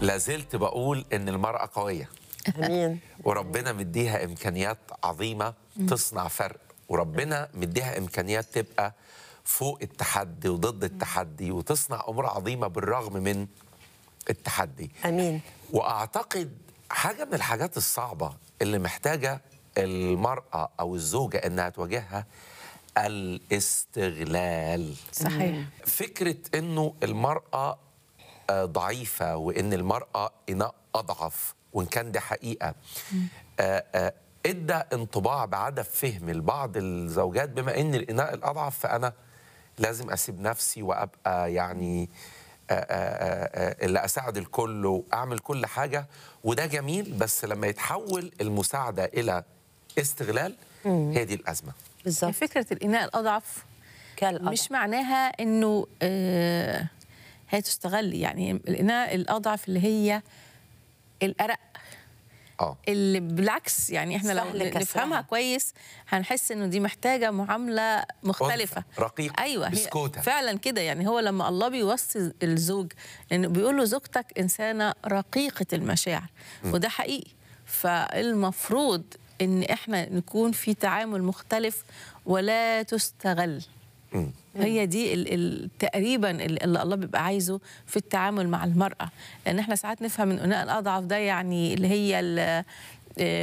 لازلت بقول ان المراه قويه امين وربنا مديها امكانيات عظيمه تصنع فرق وربنا مديها امكانيات تبقى فوق التحدي وضد التحدي وتصنع امور عظيمه بالرغم من التحدي امين واعتقد حاجه من الحاجات الصعبه اللي محتاجه المراه او الزوجه انها تواجهها الاستغلال صحيح فكره انه المراه آه، ضعيفه وان المراه اناء اضعف وان كان ده حقيقه آه، آه، ادى انطباع بعدم فهم لبعض الزوجات بما ان الاناء الاضعف فانا لازم اسيب نفسي وابقى يعني آه، آه، آه، اللي اساعد الكل واعمل كل حاجه وده جميل بس لما يتحول المساعده الى استغلال هي دي الازمه بالظبط فكره الاناء الاضعف كالأضعف. مش معناها انه آه هي تستغل يعني الاناء الاضعف اللي هي الارق اه اللي بالعكس يعني احنا لو سهل كسرها. نفهمها كويس هنحس انه دي محتاجه معامله مختلفه أنثى، رقيقة، ايوه هي بسكوتة. فعلا كده يعني هو لما الله بيوصي الزوج لانه بيقول له زوجتك انسانه رقيقه المشاعر وده حقيقي فالمفروض ان احنا نكون في تعامل مختلف ولا تستغل هي دي ال- ال- تقريبا ال- اللي الله بيبقى عايزه في التعامل مع المرأة لأن احنا ساعات نفهم من الأناء الأضعف ده يعني اللي هي ال-